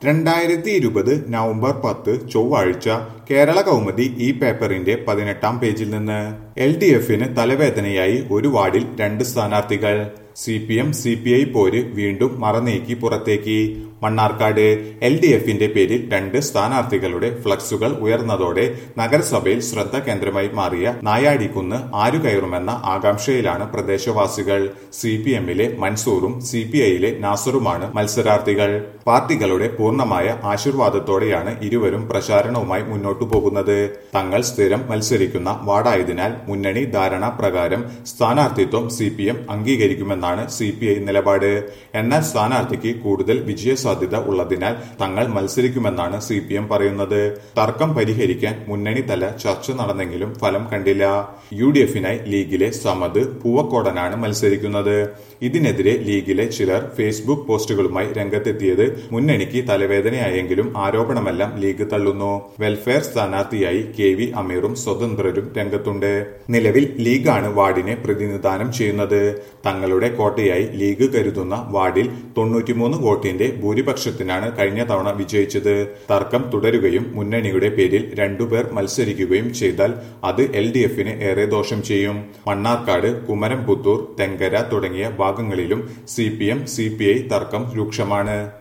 രണ്ടായിരത്തി ഇരുപത് നവംബർ പത്ത് ചൊവ്വാഴ്ച കേരള കൗമുദി ഈ പേപ്പറിന്റെ പതിനെട്ടാം പേജിൽ നിന്ന് എൽ ഡി എഫിന് തലവേദനയായി ഒരു വാർഡിൽ രണ്ട് സ്ഥാനാർത്ഥികൾ C P M C P I പോര് വീണ്ടും മറനീക്കി പുറത്തേക്ക് മണ്ണാർക്കാട് എൽ ഡി എഫിന്റെ പേരിൽ രണ്ട് സ്ഥാനാർത്ഥികളുടെ ഫ്ലക്സുകൾ ഉയർന്നതോടെ നഗരസഭയിൽ ശ്രദ്ധ കേന്ദ്രമായി മാറിയ നായാടിക്കുന്ന് ആരു കയറുമെന്ന ആകാംക്ഷയിലാണ് പ്രദേശവാസികൾ സി പി എമ്മിലെ മൻസൂറും സി പി ഐയിലെ നാസറുമാണ് മത്സരാർത്ഥികൾ പാർട്ടികളുടെ പൂർണ്ണമായ ആശീർവാദത്തോടെയാണ് ഇരുവരും പ്രചാരണവുമായി മുന്നോട്ടു പോകുന്നത് തങ്ങൾ സ്ഥിരം മത്സരിക്കുന്ന വാർഡായതിനാൽ മുന്നണി ധാരണ പ്രകാരം സ്ഥാനാർത്ഥിത്വം സി പി എം അംഗീകരിക്കുമെന്നാണ് സി പി ഐ നിലപാട് എന്നാൽ സ്ഥാനാർത്ഥിക്ക് കൂടുതൽ വിജയസാധ്യത ഉള്ളതിനാൽ തങ്ങൾ മത്സരിക്കുമെന്നാണ് സി പി എം പറയുന്നത് തർക്കം പരിഹരിക്കാൻ മുന്നണി തല ചർച്ച നടന്നെങ്കിലും ഫലം കണ്ടില്ല യു ഡി എഫിനായി ലീഗിലെ സമദ് പൂവക്കോടനാണ് മത്സരിക്കുന്നത് ഇതിനെതിരെ ലീഗിലെ ചിലർ ഫേസ്ബുക്ക് പോസ്റ്റുകളുമായി രംഗത്തെത്തിയത് മുന്നണിക്ക് തലവേദനയായെങ്കിലും ആരോപണമെല്ലാം ലീഗ് തള്ളുന്നു വെൽഫെയർ സ്ഥാനാർത്ഥിയായി കെ വി അമീറും സ്വതന്ത്രരും രംഗത്തുണ്ട് നിലവിൽ ലീഗാണ് വാർഡിനെ പ്രതിനിധാനം ചെയ്യുന്നത് തങ്ങളുടെ കോട്ടയായി ലീഗ് കരുതുന്ന വാർഡിൽ തൊണ്ണൂറ്റിമൂന്ന് വോട്ടിന്റെ ഭൂരിപക്ഷത്തിനാണ് കഴിഞ്ഞ തവണ വിജയിച്ചത് തർക്കം തുടരുകയും മുന്നണിയുടെ പേരിൽ രണ്ടുപേർ മത്സരിക്കുകയും ചെയ്താൽ അത് എൽ ഡി എഫിന് ഏറെ ദോഷം ചെയ്യും മണ്ണാർക്കാട് കുമരംപുത്തൂർ തെങ്കര തുടങ്ങിയ ഭാഗങ്ങളിലും C P M C P I തർക്കം രൂക്ഷമാണ്